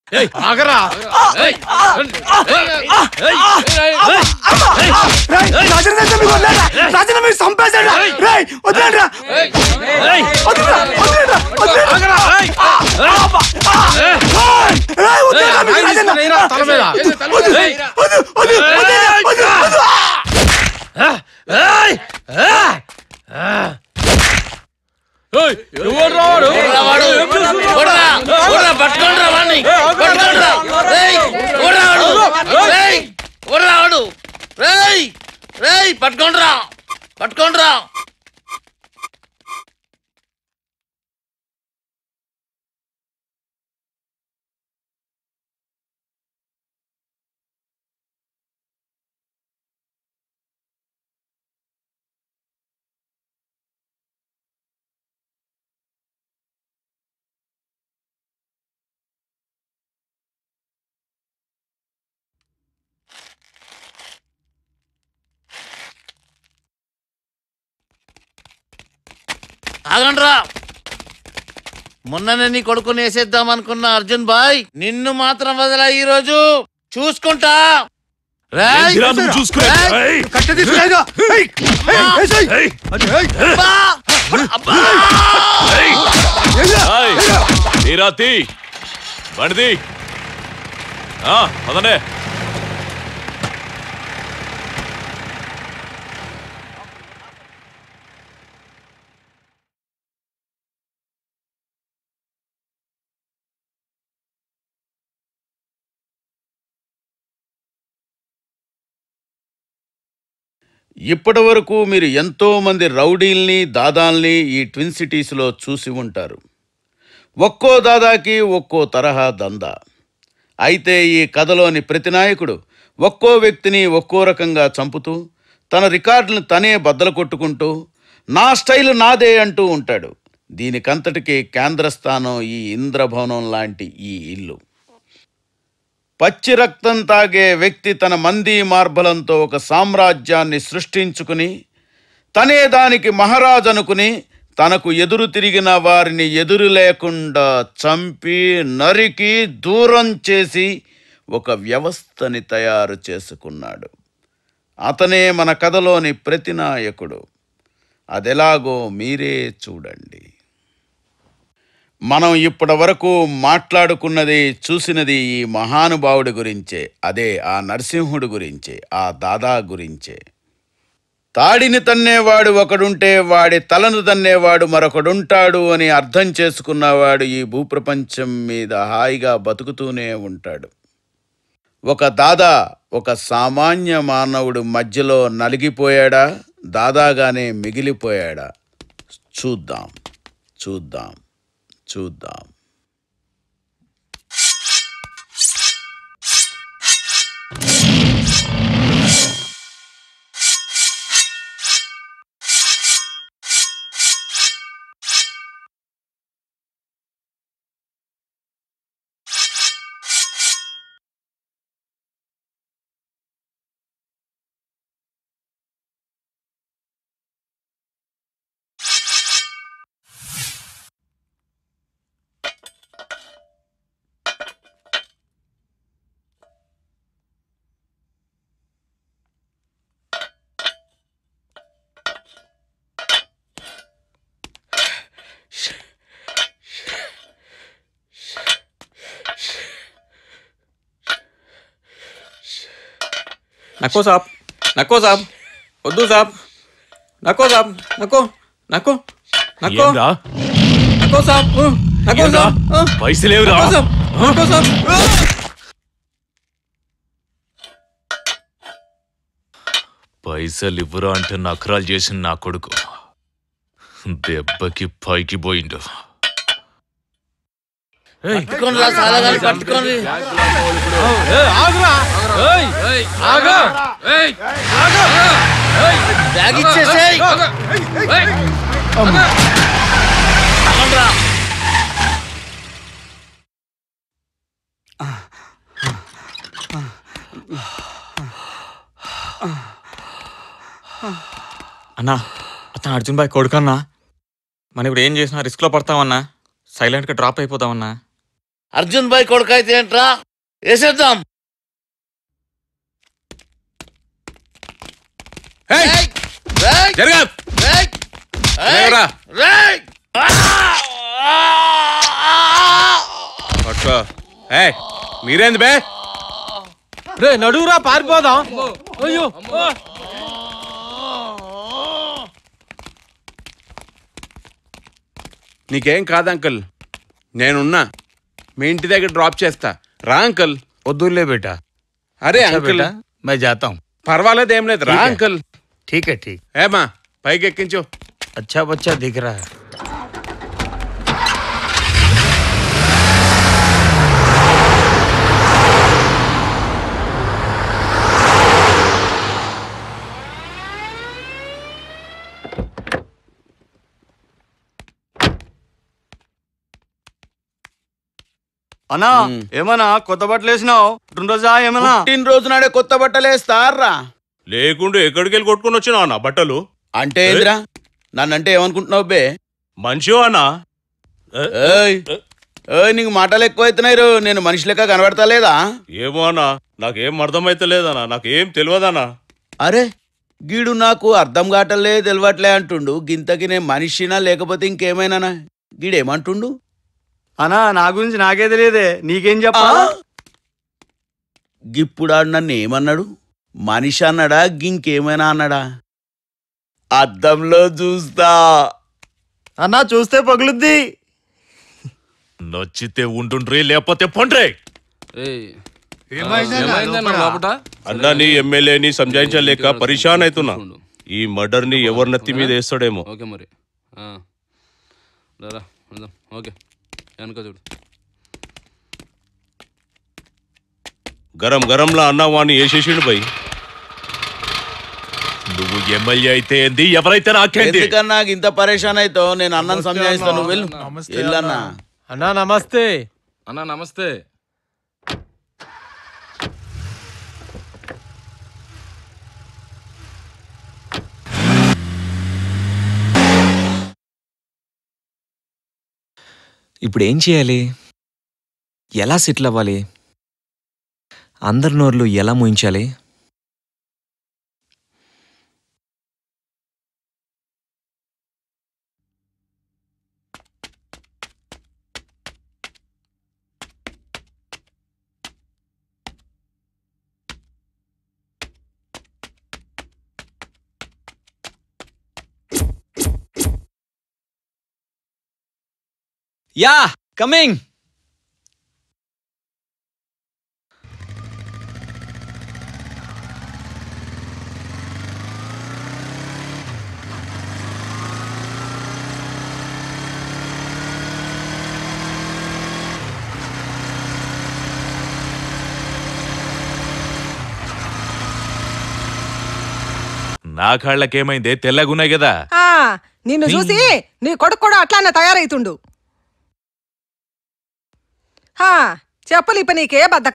ఏయ్, ఆగరా ఏయ్, ఏయ్, ఏయ్, ఏయ్, రాజన్న మీకు వదిలేరా రాజన్న మీరు చంపేశాడు రేయ్ వదిలేరా ఏయ్, ఏయ్, వదిలేరా వదిలేరా వదిలేరా ఆగరా, ఏయ్, ఏయ్, రేయ్ వదిలేరా ఏయ్, మీకు రాజన్న ఏయ్, తల మీద. వద్దు ఏయ్, వద్దు వద్దు వదిలేరా వద్దు వద్దు ఏయ్, ఏయ్, ఏయ్. ఏయ్, ఎవర్రా వాడు? వాడు కొడరా కొడరా పట్టుకోండిరా వాడిని పట్టుకోండిరా రేయ్ కొడరా వాడు రేయ్ కొడరా వాడు రేయ్ రేయ్ పట్టుకోండిరా పట్టుకోండిరా ఆగండ్రా మొన్ననే నీ కొడుకుని వేసేద్దాం అనుకున్న అర్జున్ బాయ్ నిన్ను మాత్రం వదలా ఈ రోజు చూసుకుంటా రేయ్ ఏంటిరా నువ్వు చూసుకునేది? రేయ్, ఏయ్! కట్టె తీసుకురాగా ఏయ్ ఏయ్ ఏయ్ ఏయ్! అబ్బా! అబ్బా! ఏయ్! ఏయ్రా ఏయ్! తీరా తీ బండిది ఆ, పదండి ఇప్పటి వరకు మీరు ఎంతో మంది రౌడీల్ని దాదాల్ని ఈ ట్విన్ సిటీస్లో చూసి ఉంటారు ఒక్కో దాదాకి ఒక్కో తరహా దందా అయితే ఈ కథలోని ప్రతి నాయకుడు ఒక్కో వ్యక్తిని ఒక్కో రకంగా చంపుతూ తన రికార్డులను తనే బద్దలు కొట్టుకుంటూ నా స్టైల్ నాదే అంటూ ఉంటాడు దీనికంతటికీ కేంద్రస్థానం ఈ ఇంద్రభవనం లాంటి ఈ ఇల్లు పచ్చి రక్తం తాగే వ్యక్తి తన మంది మార్బలంతో ఒక సామ్రాజ్యాన్ని సృష్టించుకుని తనే దానికి మహారాజు అనుకుని తనకు ఎదురు తిరిగిన వారిని ఎదురు లేకుండా చంపి నరికి దూరం చేసి ఒక వ్యవస్థని తయారు చేసుకున్నాడు అతనే మన కథలోని ప్రతినాయకుడు అదెలాగో మీరే చూడండి మనం ఇప్పటి వరకు మాట్లాడుకున్నది చూసినది ఈ మహానుభావుడి గురించే అదే ఆ నరసింహుడి గురించే ఆ దాదా గురించే తాడిని తన్నేవాడు ఒకడుంటే వాడి తలను తన్నేవాడు మరొకడుంటాడు అని అర్థం చేసుకున్నవాడు ఈ భూప్రపంచం మీద హాయిగా బతుకుతూనే ఉంటాడు ఒక దాదా ఒక సామాన్య మానవుడు మధ్యలో నలిగిపోయాడా దాదాగానే మిగిలిపోయాడా చూద్దాం చూద్దాం చూద్దాం नको साहब नको साहब వద్దు సాబ్ నకో సాబ్ నకో నకో నకో ఏంరా నకో సాబ్ ఉ, నకో ఏంరా? సాబ్ ఉ, పైసలేవురా నకో సాబ్ నకో సాబ్ ఉ. పైసలు ఇవ్వరా అంటే నకరాలు చేసిన నా కొడుకు దెబ్బకి పైకి పోయిండు పట్టుకోండిరా సాలగాని పట్టుకోండి ఏయ్, ఆగురా ఏయ్, ఏయ్, ఆగు ఏయ్, ఆగు ఏయ్, బ్యాగ్ ఇచ్చేసేయ్ ఆగు. ఏయ్, ఆగండ్రా. అన్నా అతను అర్జున్ బాయ్ కొడుకన్నా మనం ఇప్పుడు ఏం చేసినా రిస్క్లో పడతామన్నా సైలెంట్గా డ్రాప్ అయిపోతామన్నా అర్జున్ బాయ్ కొడుకు అయితే ఏంట్రా వేసేద్దాం ఏయ్, రేయ్! రేయ్! జరగా రేయ్! రేయ్! లేవరా. రేయ్! ఆ! పట్టుకో ఏయ్ మీరేంది బే రే నడువురా పారిపోదాం అయ్యో ఆ. నీకేం కాదు అంకుల్ నేనున్నా మీ ఇంటి దగ్గర డ్రాప్ చేస్తా రా అంకుల్ वदूल्ले बेटा అరే अच्छा అంకుల్ बेटा मैं जाता हूँ పర్వాలేదు ఏం లేదు రా ठीक है। అంకుల్ ठीक है ठीक ఏమా పైకి ఎక్కించు अच्छा बच्चा दिख रहा है అన్నా ఏమన్నా కొత్త బట్టలు వేసినావు రెండు రోజా ఏమన్నా పుట్టినరోజు నాడే కొత్త బట్టలు వేస్తారా లేకుండా ఎక్కడికి వెళ్ళి కొట్టుకుని వచ్చినా అన్న బట్టలు అంటే ఏందిరా నన్నంటే ఏమనుకుంటున్నావు బే మంచి అన్న ఏయ్ ఏయ్ నీకు మాటలు ఎక్కువైతున్నాయి రో. నేను మనిషి లెక్క కనబడతా లేదా ఏమో అన్న నాకేం అర్థమైతలేదన్నా నాకేం తెలియదన్నా అరే గీడు నాకు అర్థం కావట్లే తెలియట్లే అంటుండు గింతకి నేను మనిషినా లేకపోతే ఇంకేమైనానా గీడేమంటుండు అన్నా నా గురించి నాకే తెలియదే నీకేం చెప్పా గిప్పుడాడు నన్ను ఏమన్నాడు మనిషి అన్నాడా గింకేమైనా అన్నాడా అద్దంలో చూస్తా అన్నా చూస్తే పగులుద్ది నచ్చితే ఉంటుండ్రి లేకపోతే పండ్రే అన్న నీ ఎమ్మెల్యేని సంజాయించలేక పరిశాన్ అవుతున్నా ఈ మర్డర్ ని ఎవరి నెత్తి మీద వేస్తాడేమో ఓకే మరి ఆ. రారా వెళ్దాం ఓకే వెనక చూడు గరం గరంలా అన్న వాణ్ణి వేసేసిండు బై నువ్వు ఎమ్మెల్యే అయితే ఏంది ఎవరైతే నాకేంది ఎందుకన్నా నాకు ఇంత పరేషాన్ అవుతావు నేను అన్నం సంజాయిస్తాను నువ్వు వెళ్ళు వెళ్ళన్నా అన్నా నమస్తే అన్నా నమస్తే ఇప్పుడు ఏం చేయాలి ఎలా సెటిల్ అవ్వాలి అందరి నోర్లు ఎలా మూయించాలి యా కమింగ్ నా కాళ్ళకేమైందే తెల్లగున్నాయి కదా ఆ నిన్ను చూసి నీ కొడుకు కూడా అట్లానే తయారైతుండు హా చెప్పులు ఇప్ప నీకే బద్దకం